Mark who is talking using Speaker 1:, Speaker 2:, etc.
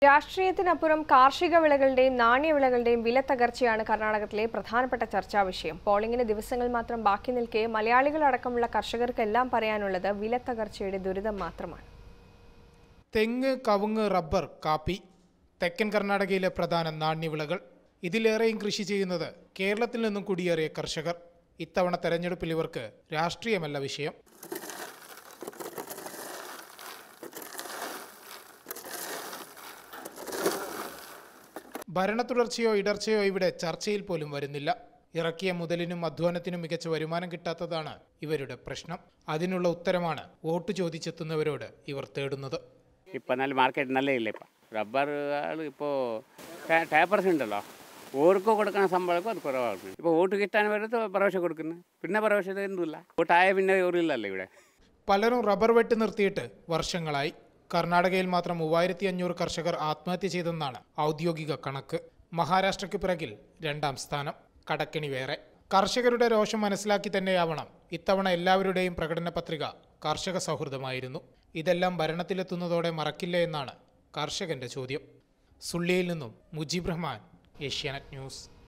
Speaker 1: രാഷ്ട്രീയത്തിനപ്പുറം കാർഷിക വിളകളുടെയും നാണ്യവിളകളുടെയും വില തകർച്ചയാണ് കർണാടകത്തിലെ പ്രധാനപ്പെട്ട ചർച്ചാ വിഷയം പോളിംഗിന് ദിവസങ്ങൾ മാത്രം ബാക്കി നിൽക്കെ മലയാളികളടക്കമുള്ള കർഷകർക്കെല്ലാം പറയാനുള്ളത് വില തകർച്ചയുടെ ദുരിതം മാത്രമാണ്
Speaker 2: തെങ്ങ് കവുങ്ങ് റബ്ബർ കാപ്പി തെക്കൻ കർണാടകയിലെ പ്രധാന നാണ്യവിളകൾ ഇതിലേറെയും കൃഷി ചെയ്യുന്നത് കേരളത്തിൽ നിന്നും കുടിയേറിയ കർഷകർ ഇത്തവണ തെരഞ്ഞെടുപ്പിൽ ഇവർക്ക് രാഷ്ട്രീയമല്ല വിഷയം ഭരണ തുടർച്ചയോ ഇടർച്ചയോ ഇവിടെ ചർച്ചയിൽ പോലും വരുന്നില്ല ഇറക്കിയ മുതലിനും അധ്വാനത്തിനും മികച്ച വരുമാനം കിട്ടാത്തതാണ് ഇവരുടെ പ്രശ്നം അതിനുള്ള ഉത്തരമാണ് വോട്ട് ചോദിച്ചെത്തുന്നവരോട് ഇവർ തേടുന്നത്
Speaker 3: ഇപ്പം നല്ല മാർക്കറ്റ് നല്ല ഇല്ല ഇപ്പം റബ്ബർ ആൾ ഇപ്പോൾ ടേപ്പർസ് ഉണ്ടല്ലോ ഓർക്ക് കൊടുക്കുന്ന ശമ്പളക്കും അത് കുറവാണ് ഇപ്പോൾ വോട്ട് കിട്ടാൻ വരുന്നത് പ്രവേശം കൊടുക്കുന്നു പിന്നെ പ്രവേശം എന്തുമില്ല വോട്ടായ പിന്നെ ഓരില്ലല്ലോ ഇവിടെ
Speaker 2: പലരും റബ്ബർ വെട്ടി നിർത്തിയിട്ട് വർഷങ്ങളായി കർണാടകയിൽ മാത്രം മൂവായിരത്തി അഞ്ഞൂറ് കർഷകർ ആത്മഹത്യ ചെയ്തെന്നാണ് ഔദ്യോഗിക കണക്ക് മഹാരാഷ്ട്രയ്ക്ക് പിറകിൽ രണ്ടാം സ്ഥാനം കടക്കണി വേറെ കർഷകരുടെ രോഷം മനസ്സിലാക്കി തന്നെയാവണം ഇത്തവണ എല്ലാവരുടെയും പ്രകടന പത്രിക കർഷക സൗഹൃദമായിരുന്നു ഇതെല്ലാം ഭരണത്തിലെത്തുന്നതോടെ മറക്കില്ല എന്നാണ് കർഷകന്റെ ചോദ്യം സുള്ളിയിൽ നിന്നും മുജീബ് റഹ്മാൻ ഏഷ്യാനെറ്റ് ന്യൂസ്